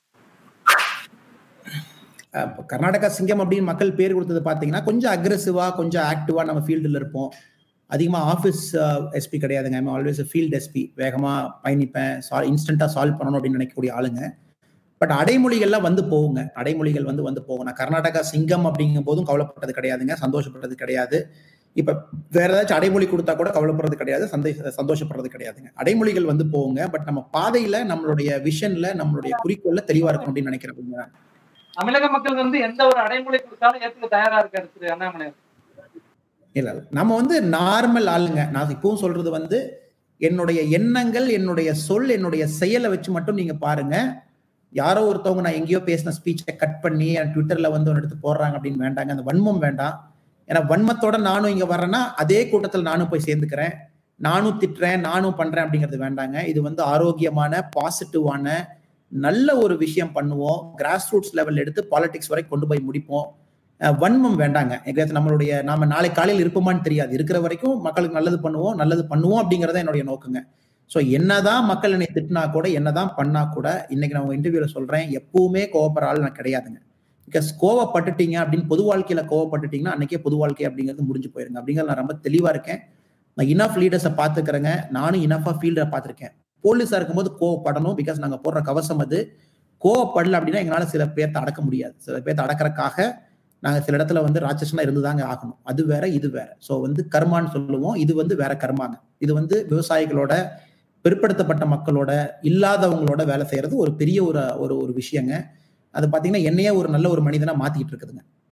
கர்நாடகா சிங்கம் அப்படின்னு மக்கள் பேர் கொடுத்தது பார்த்தீங்கன்னா கொஞ்சம் அக்ரெசிவா கொஞ்சம் ஆக்டிவா நம்ம ஃபீல்டில் இருப்போம் அதிகமாக ஆஃபீஸ் எஸ்பி கிடையாதுங்க ஐம் ஆல்வேஸ் ஃபீல்ட் எஸ்பி வேகமாக பயணிப்பேன் சா இன்ஸ்டண்ட்டாக சால்வ் பண்ணணும் அப்படின்னு நினைக்கக்கூடிய ஆளுங்க பட் அடைமொழிகள்லாம் வந்து போகுங்க அடைமொழிகள் வந்து வந்து போகும் நான் கர்நாடகா சிங்கம் அப்படிங்கும் போதும் கவலைப்பட்டது கிடையாதுங்க சந்தோஷப்பட்டது கிடையாது இப்ப வேற ஏதாச்சும் அடைமொழி கொடுத்தா கூட கவலைப்படுறது கிடையாது சந்தோஷ சந்தோஷப்படுறது கிடையாதுங்க அடைமொழிகள் வந்து போகுங்க பட் நம்ம பாதையில நம்மளுடைய விஷன்ல நம்மளுடைய குறிக்கோள்ல தெளிவா இருக்கும் அப்படின்னு நினைக்கிறேன் தமிழக மக்கள் வந்து எந்த ஒரு அடைமொழி கொடுத்தாலும் ஏத்துக்க தயாரா இருக்காரு திரு அண்ணாமலை இல்ல நம்ம வந்து நார்மல் ஆளுங்க நான் இப்பவும் சொல்றது வந்து என்னுடைய எண்ணங்கள் என்னுடைய சொல் என்னுடைய செயலை வச்சு மட்டும் நீங்க பாருங்க யாரோ ஒருத்தவங்க நான் எங்கேயோ பேசின ஸ்பீச்சை கட் பண்ணி என் ட்விட்டர்ல வந்து ஒன்று எடுத்து போடுறாங்க அப்படின்னு வேண்டாங்க அந்த வன்மம் வேண்டாம் ஏன்னா வன்மத்தோட நானும் இங்க வரேன்னா அதே கூட்டத்தில் நானும் போய் சேர்ந்துக்கிறேன் நானும் திட்டுறேன் நானும் பண்றேன் அப்படிங்கிறது வேண்டாங்க இது வந்து ஆரோக்கியமான பாசிட்டிவான நல்ல ஒரு விஷயம் பண்ணுவோம் கிராஸ் ரூட்ஸ் லெவல் எடுத்து பாலிடிக்ஸ் வரை கொண்டு போய் முடிப்போம் வன்மம் வேண்டாங்க எங்கேயாச்சும் நம்மளுடைய நாம நாளை காலையில் இருப்போமான்னு தெரியாது இருக்கிற வரைக்கும் மக்களுக்கு நல்லது பண்ணுவோம் நல்லது பண்ணுவோம் அப்படிங்கறத என்னுடைய நோக்குங்க ஸோ என்னதான் மக்கள் என்னை திட்டினா கூட என்னதான் பண்ணா கூட இன்னைக்கு நான் உங்க இன்டர்வியூல சொல்றேன் எப்பவுமே கோவப்படுற ஆள் நான் கிடையாதுங்க பிகாஸ் கோவப்பட்டுட்டீங்க அப்படின்னு பொது வாழ்க்கையில கோவப்பட்டுட்டீங்கன்னா அன்னைக்கே பொது வாழ்க்கை அப்படிங்கிறது முடிஞ்சு போயிருங்க அப்படிங்கிறது நான் ரொம்ப தெளிவா இருக்கேன் நான் இனஃப் லீடர்ஸை பார்த்துக்கிறேங்க நானும் இனஃபா ஃபீல்டரை பார்த்துருக்கேன் போலீஸா இருக்கும்போது கோவப்படணும் பிகாஸ் நாங்க போடுற கவசம் அது கோவப்படல அப்படின்னா எங்களால சில பேர்த்த அடக்க முடியாது சில பேர்த்த அடக்கிறதுக்காக நாங்க சில இடத்துல வந்து ராட்சசனா இருந்துதாங்க ஆகணும் அது வேற இது வேற ஸோ வந்து கர்மான்னு சொல்லுவோம் இது வந்து வேற கர்மாங்க இது வந்து விவசாயிகளோட பிற்படுத்தப்பட்ட மக்களோட இல்லாதவங்களோட வேலை செய்யறது ஒரு பெரிய ஒரு ஒரு ஒரு விஷயங்க அது பாத்தீங்கன்னா என்னையே ஒரு நல்ல ஒரு மனிதனா மாத்திக்கிட்டு இருக்குதுங்க